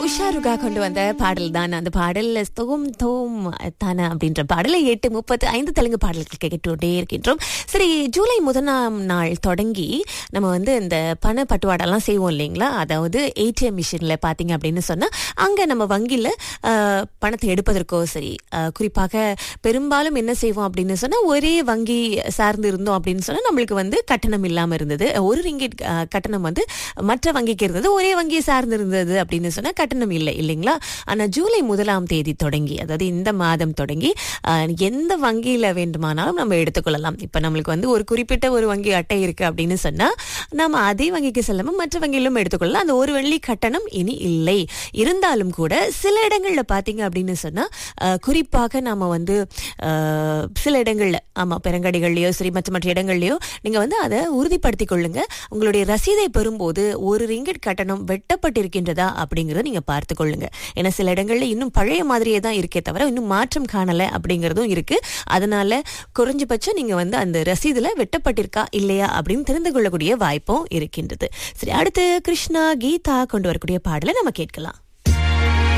உஷாருகா கொண்டு வந்த பாடல் தான் அந்த பாடல்ல தோம் தோம் தான அப்படின்ற பாடலை எட்டு முப்பத்து ஐந்து தெலுங்கு பாடல்கள் கேட்டுட்டே இருக்கின்றோம் சரி ஜூலை முதலாம் நாள் தொடங்கி நம்ம வந்து இந்த பண பட்டுவாடெல்லாம் செய்வோம் இல்லைங்களா அதாவது ஏடிஎம் மிஷின்ல பாத்தீங்க அப்படின்னு சொன்னா அங்க நம்ம வங்கியில அஹ், பணத்தை எடுப்பதற்கோ சரி அஹ், குறிப்பாக பெரும்பாலும் என்ன செய்வோம் அப்படின்னு சொன்னா ஒரே வங்கி சார்ந்து இருந்தோம் அப்படின்னு சொன்னா நம்மளுக்கு வந்து கட்டணம் இல்லாம இருந்தது ஒரு ரிங்கிட் அஹ், கட்டணம் வந்து மற்ற வங்கிக்கு இருந்தது ஒரே வங்கியை சார்ந்து இருந்தது அப்படின்னு சொன்னா கட்டணம் இல்லை இல்லைங்களா ஆனா ஜூலை முதலாம் தேதி தொடங்கி அதாவது இந்த மாதம் தொடங்கி அஹ், எந்த வங்கியில வேண்டுமானாலும் நம்ம எடுத்துக்கொள்ளலாம் இப்ப நம்மளுக்கு வந்து ஒரு குறிப்பிட்ட ஒரு வங்கி அட்டை இருக்கு அப்படின்னு சொன்னா நம்ம அதே வங்கிக்கு செல்லாம மற்ற வங்கியிலும் எடுத்துக்கொள்ளலாம் அந்த ஒரு வெள்ளி கட்டணம் இனி இல்லை இருந்தாலும் கூட சில இடங்கள்ல பாத்தீங்க அப்படின்னு சொன்னா அஹ், குறிப்பாக நாம வந்து அஹ், சில இடங்கள்ல ஆமா பெருங்கடிகள்லயோ சரி மற்ற மற்ற இடங்கள்லயோ நீங்க வந்து அதை உறுதிப்படுத்திக் கொள்ளுங்க உங்களுடைய ரசீதை பெறும்போது ஒரு ரிங்கிட் கட்டணம் வெட்டப்பட்டிருக்கின்றதா அப்படிங்கறத நீங்க பார்த்து கொள்ளுங்க ஏன்னா சில இடங்கள்ல இன்னும் பழைய மாதிரியே தான் இருக்கே தவிர இன்னும் மாற்றம் காணல அப்படிங்கறதும் இருக்கு அதனால குறைஞ்சபட்சம் நீங்க வந்து அந்த ரசீதுல வெட்டப்பட்டிருக்கா இல்லையா அப்படின்னு தெரிந்து கொள்ளக்கூடிய வாய்ப்பும் இருக்கின்றது சரி அடுத்து கிருஷ்ணா கீதா கொண்டு வரக்கூடிய பாடலை நம்ம கேட்கலாம்